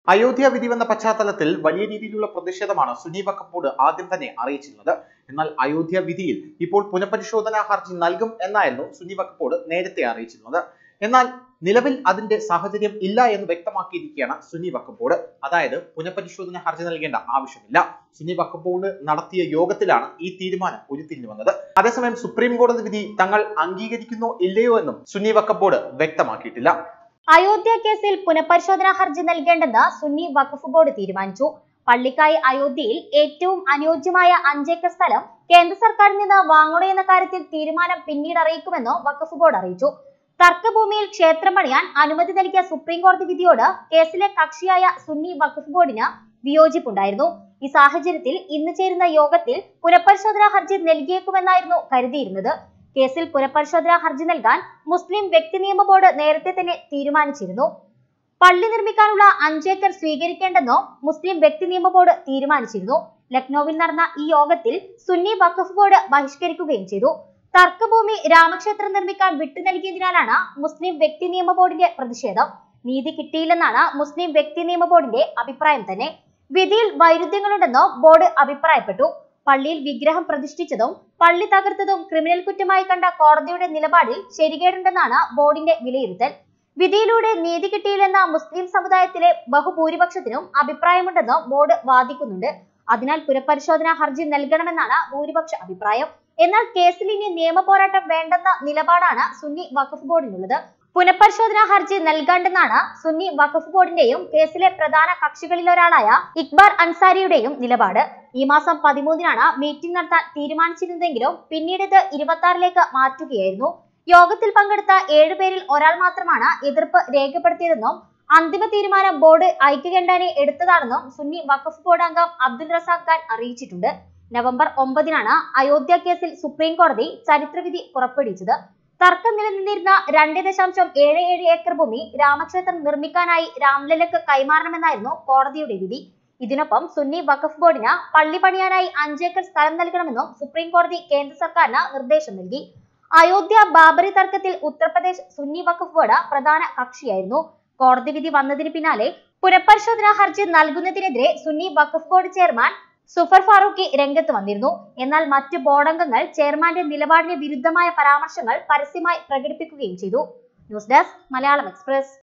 അയോധ്യ വിധി വന്ന പശ്ചാത്തലത്തിൽ വലിയ രീതിയിലുള്ള പ്രതിഷേധമാണ് സുന്നി വഖഫ് ബോർഡ് ആദ്യം തന്നെ അറിയിച്ചിരുന്നത് എന്നാൽ അയോധ്യ വിധിയിൽ ഇപ്പോൾ പുനഃപരിശോധനാ ഹർജി നൽകും എന്നായിരുന്നു സുന്നി വഖഫ് ബോർഡ് നേരത്തെ അറിയിച്ചിരുന്നത് എന്നാൽ നിലവിൽ അതിന്റെ സാഹചര്യം ഇല്ല എന്ന് വ്യക്തമാക്കിയിരിക്കുകയാണ് സുന്നി വഖഫ് ബോർഡ് അതായത് പുനഃപരിശോധന ഹർജി നൽകേണ്ട ആവശ്യമില്ല സുന്നി വഖഫ് ബോർഡ് നടത്തിയ യോഗത്തിലാണ് ഈ തീരുമാനം ഉരുത്തിരിഞ്ഞു വന്നത് അതേസമയം സുപ്രീം കോടതി വിധി തങ്ങൾ അംഗീകരിക്കുന്നോ ഇല്ലയോ എന്നും സുന്നി വഖഫ് ബോർഡ് വ്യക്തമാക്കിയിട്ടില്ല അയോധ്യ കേസിൽ പുനഃപരിശോധനാ ഹർജി നൽകേണ്ടെന്ന് സുന്നി വഖഫ് ബോർഡ് തീരുമാനിച്ചു പള്ളിക്കായി അയോധ്യയിൽ ഏറ്റവും അനുയോജ്യമായ അഞ്ചേക്കർ സ്ഥലം കേന്ദ്ര സർക്കാരിൽ നിന്ന് വാങ്ങണോ എന്ന കാര്യത്തിൽ തീരുമാനം പിന്നീട് അറിയിക്കുമെന്ന് വഖഫ് ബോർഡ് അറിയിച്ചു തർക്കഭൂമിയിൽ ക്ഷേത്രം പണിയാൻ അനുമതി നൽകിയ സുപ്രീം കോടതി വിധിയോട് കേസിലെ കക്ഷിയായ സുന്നി വഖഫ് ബോർഡിന് വിയോജിപ്പുണ്ടായിരുന്നു ഈ സാഹചര്യത്തിൽ ഇന്ന് ചേരുന്ന യോഗത്തിൽ പുനഃപരിശോധനാ ഹർജി നൽകിയേക്കുമെന്നായിരുന്നു കരുതിയിരുന്നത് കേസിൽ പുനഃപരിശോധനാ ഹർജി നൽകാൻ മുസ്ലിം വ്യക്തി നിയമ ബോർഡ് നേരത്തെ തന്നെ തീരുമാനിച്ചിരുന്നു പള്ളി നിർമ്മിക്കാനുള്ള അഞ്ചേക്കർ സ്വീകരിക്കേണ്ടെന്നോ മുസ്ലിം വ്യക്തി നിയമ ബോർഡ് തീരുമാനിച്ചിരുന്നു ലക്നൌവിൽ നടന്ന ഈ യോഗത്തിൽ സുന്നി വഖഫ് ബോർഡ് ബഹിഷ്കരിക്കുകയും ചെയ്തു തർക്കഭൂമി രാമക്ഷേത്രം നിർമ്മിക്കാൻ വിട്ടു നൽകിയതിനാലാണ് മുസ്ലിം വ്യക്തി നിയമ ബോർഡിന്റെ പ്രതിഷേധം നീതി കിട്ടിയില്ലെന്നാണ് മുസ്ലിം വ്യക്തി നിയമ ബോർഡിന്റെ അഭിപ്രായം തന്നെ വിധിയിൽ വൈരുദ്ധ്യങ്ങളുണ്ടെന്നോ ബോർഡ് അഭിപ്രായപ്പെട്ടു പള്ളിയിൽ വിഗ്രഹം പ്രതിഷ്ഠിച്ചതും പള്ളി തകർത്തതും ക്രിമിനൽ കുറ്റമായി കണ്ട കോടതിയുടെ നിലപാടിൽ ശരികേടുണ്ടെന്നാണ് ബോർഡിന്റെ വിലയിരുത്തൽ വിധിയിലൂടെ നീതി കിട്ടിയില്ലെന്ന മുസ്ലിം സമുദായത്തിലെ ബഹുഭൂരിപക്ഷത്തിനും അഭിപ്രായമുണ്ടെന്ന് ബോർഡ് വാദിക്കുന്നുണ്ട് അതിനാൽ പുനഃപരിശോധനാ ഹർജി നൽകണമെന്നാണ് ഭൂരിപക്ഷ അഭിപ്രായം എന്നാൽ കേസിൽ ഇനി നിയമ പോരാട്ടം വേണ്ടെന്ന നിലപാടാണ് സുന്നി വഖഫ് ബോർഡിനുള്ളത് പുനഃപരിശോധനാ ഹർജി നൽകാണ്ടെന്നാണ് സുന്നി വഖഫ് ബോർഡിന്റെയും കേസിലെ പ്രധാന കക്ഷികളിലൊരാളായ ഇക്ബാർ അൻസാരിയുടെയും നിലപാട് ഈ മാസം പതിമൂന്നിനാണ് മീറ്റിംഗ് നടത്താൻ തീരുമാനിച്ചിരുന്നെങ്കിലും പിന്നീട് ഇത് ഇരുപത്തി ആറിലേക്ക് മാറ്റുകയായിരുന്നു യോഗത്തിൽ പങ്കെടുത്ത ഏഴുപേരിൽ ഒരാൾ മാത്രമാണ് എതിർപ്പ് രേഖപ്പെടുത്തിയതെന്നും അന്തിമ തീരുമാനം ബോർഡ് ഐക്യകണ്ഠേന എടുത്തതാണെന്നും സുന്നി വഖഫ് ബോർഡ് അംഗം അബ്ദുൾ റസാഖ് ഖാൻ അറിയിച്ചിട്ടുണ്ട് നവംബർ ഒമ്പതിനാണ് അയോധ്യ കേസിൽ സുപ്രീം കോടതി ചരിത്രവിധി പുറപ്പെടുവിച്ചത് തർക്കം നിലനിന്നിരുന്ന രണ്ട് ദശാംശം ഏഴ് ഏഴ് ഏക്കർ ഭൂമി രാമക്ഷേത്രം നിർമ്മിക്കാനായി രാംലല്ലക്ക് കൈമാറണമെന്നായിരുന്നു കോടതിയുടെ വിധി ഇതിനൊപ്പം സുന്നി വഖഫ് ബോർഡിന് പള്ളി പണിയാനായി അഞ്ചേക്കർ സ്ഥലം നൽകണമെന്നും സുപ്രീം കോടതി കേന്ദ്ര സർക്കാരിന് നിർദ്ദേശം നൽകി അയോധ്യ ബാബറി തർക്കത്തിൽ ഉത്തർപ്രദേശ് സുന്നി വഖഫ് ബോർഡ് പ്രധാന കക്ഷിയായിരുന്നു കോടതി വിധി വന്നതിന് പിന്നാലെ പുനഃപരിശോധനാ ഹർജി നൽകുന്നതിനെതിരെ സുന്നി വഖഫ് ബോർഡ് ചെയർമാൻ സുഫർ ഫാറൂഖി രംഗത്ത് വന്നിരുന്നു എന്നാൽ മറ്റ് ബോർഡംഗങ്ങൾ ചെയർമാന്റെ നിലപാടിന് വിരുദ്ധമായ പരാമർശങ്ങൾ പരസ്യമായി പ്രകടിപ്പിക്കുകയും ചെയ്തു ന്യൂസ് ഡെസ്ക് മലയാളം എക്സ്പ്രസ്